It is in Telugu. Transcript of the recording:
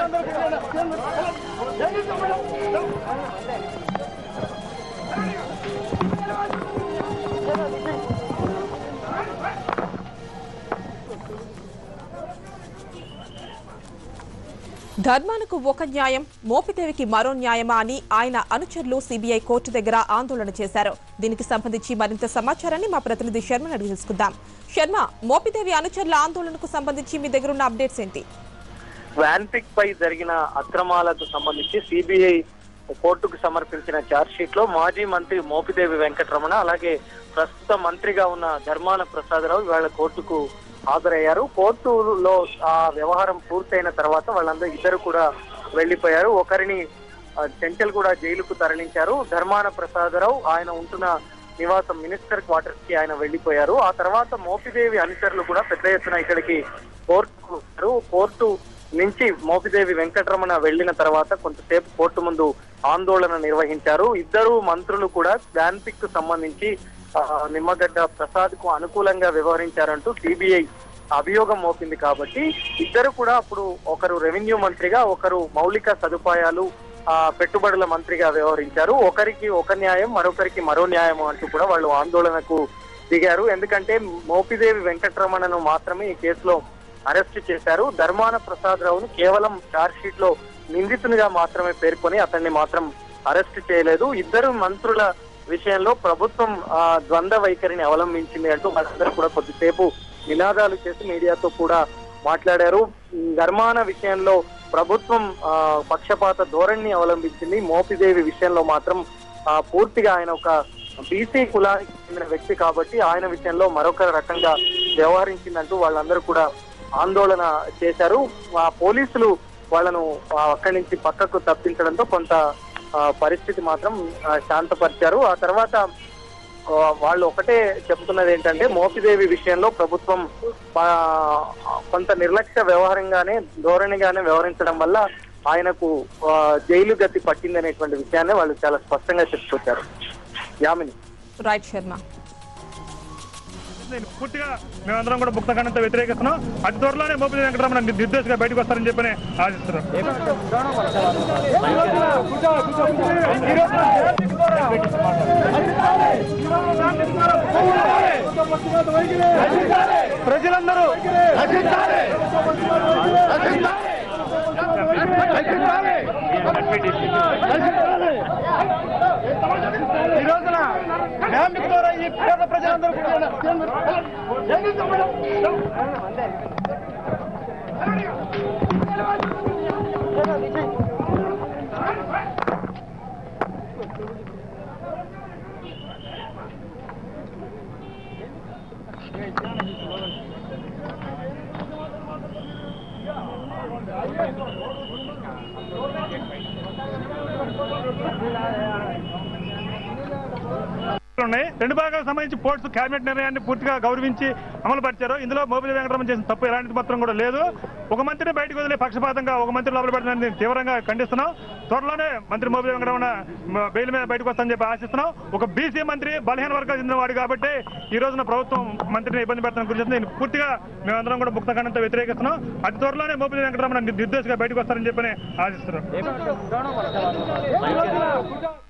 ధర్మానికి ఒక న్యాయం మోపిదేవికి మరో న్యాయమా అని ఆయన అనుచరులు సిబిఐ కోర్టు దగ్గర ఆందోళన చేశారు దీనికి సంబంధించి మరింత సమాచారాన్ని మా ప్రతినిధి శర్మను అడిగి తెలుసుకుందాం శర్మ మోపిదేవి అనుచరుల ఆందోళనకు సంబంధించి మీ దగ్గర ఉన్న అప్డేట్స్ ఏంటి వ్యాన్పిక్ పై జరిగిన అక్రమాలకు సంబంధించి సిబిఐ కోర్టుకు సమర్పించిన ఛార్జ్ షీట్ లో మాజీ మంత్రి మోపిదేవి వెంకటరమణ అలాగే ప్రస్తుత మంత్రిగా ఉన్న ధర్మాన ప్రసాదరావు ఇవాళ కోర్టుకు హాజరయ్యారు కోర్టులో ఆ వ్యవహారం పూర్తయిన తర్వాత వాళ్ళందరూ ఇద్దరు కూడా వెళ్లిపోయారు ఒకరిని ఆ, చెంచల్ కూడా జైలుకు తరలించారు ధర్మాన ప్రసాదరావు ఆయన ఉంటున్న నివాసం మినిస్టర్ క్వార్టర్స్ కి ఆయన వెళ్లిపోయారు ఆ తర్వాత మోపిదేవి అనుచరులు కూడా పెద్ద ఎత్తున ఇక్కడికి కోర్టుకు వచ్చారు కోర్టు నుంచి మోపిదేవి వెంకటరమణ వెళ్లిన తర్వాత కొంతసేపు కోర్టు ముందు ఆందోళన నిర్వహించారు ఇద్దరు మంత్రులు కూడా వ్యాన్పిక్ కు సంబంధించి ఆ, నిమ్మగడ్డ ప్రసాద్ కు అనుకూలంగా వ్యవహరించారంటూ సిబిఐ అభియోగం మోపింది కాబట్టి ఇద్దరు కూడా అప్పుడు ఒకరు రెవెన్యూ మంత్రిగా ఒకరు మౌలిక సదుపాయాలు ఆ పెట్టుబడుల మంత్రిగా వ్యవహరించారు ఒకరికి ఒక న్యాయం మరొకరికి మరో న్యాయం అంటూ కూడా వాళ్ళు ఆందోళనకు దిగారు ఎందుకంటే మోపిదేవి వెంకటరమణను మాత్రమే ఈ కేసులో అరెస్ట్ చేశారు ధర్మాన ప్రసాద్ రావును కేవలం ఛార్జ్ షీట్ లో నిందితునిగా మాత్రమే పేర్కొని అతన్ని మాత్రం అరెస్ట్ చేయలేదు ఇద్దరు మంత్రుల విషయంలో ప్రభుత్వం ఆ, ద్వంద్వ వైఖరిని అవలంబించింది అంటూ వాళ్ళందరూ కూడా కొద్దిసేపు నినాదాలు చేసి మీడియాతో కూడా మాట్లాడారు ధర్మాన విషయంలో ప్రభుత్వం ఆ, పక్షపాత ధోరణిని అవలంబించింది మోపిదేవి విషయంలో మాత్రం ఆ, పూర్తిగా ఆయన ఒక బీసీ కులానికి చెందిన వ్యక్తి కాబట్టి ఆయన విషయంలో మరొక రకంగా వ్యవహరించిందంటూ వాళ్ళందరూ కూడా ఆందోళన చేశారు ఆ పోలీసులు వాళ్ళను ఆ, అక్కడి నుంచి పక్కకు తప్పించడంతో కొంత ఆ, పరిస్థితి మాత్రం ఆ, శాంతపరిచారు ఆ తర్వాత ఆ, వాళ్ళు ఒకటే చెప్తున్నది ఏంటంటే మోపిదేవి విషయంలో ప్రభుత్వం ఆ, కొంత నిర్లక్ష్య వ్యవహారంగానే ధోరణిగానే వ్యవహరించడం వల్ల ఆయనకు ఆ, జైలు గతి పట్టిందనేటువంటి విషయాన్ని వాళ్ళు చాలా స్పష్టంగా చెప్పుకొచ్చారు యామిని రైట్ శర్మ నేను పూర్తిగా మేమందరం కూడా ముక్త ఖండంతో వ్యతిరేకిస్తున్నాం అతి త్వరలోనే మోపిది వెంకటరమణ నిర్దేశంగా బయటకు వస్తారని చెప్పని ఆశిస్తున్నాం ప్రజలందరూ ఈ రోజున న్యాయం ద్వారా ఈ పేద ప్రజలందరూ కూడా ఉన్నాయి రెండు భాగాలకు సంబంధించి పోర్ట్స్ కేబినెట్ నిర్ణయాన్ని పూర్తిగా గౌరవించి అమలు పరిచారు ఇందులో మోబిలి వెంకటరమణ చేసిన తప్పు ఎలాంటి మాత్రం కూడా లేదు ఒక మంత్రిని బయటకు వదిలే పక్షపాతంగా ఒక మంత్రి లోపల పెడుతుందని తీవ్రంగా ఖండిస్తున్నాం త్వరలోనే మంత్రి మోబిలి వెంకటరమణ మ- బెయిల్ మీద బయటకు వస్తామని చెప్పి ఆశిస్తున్నాం ఒక బీసీ మంత్రి బలహీన వర్గాలకు చెందిన వాడు కాబట్టి ఈ రోజున ప్రభుత్వం మంత్రిని ఇబ్బంది పెడతాను గురించి నేను పూర్తిగా మేమందరం కూడా ముక్త ఖండంతో వ్యతిరేకిస్తున్నాం అతి త్వరలోనే మోబిలి వెంకటరమణ నిర్దేశంగా బయటకు వస్తారని చెప్పని ఆశిస్తున్నాం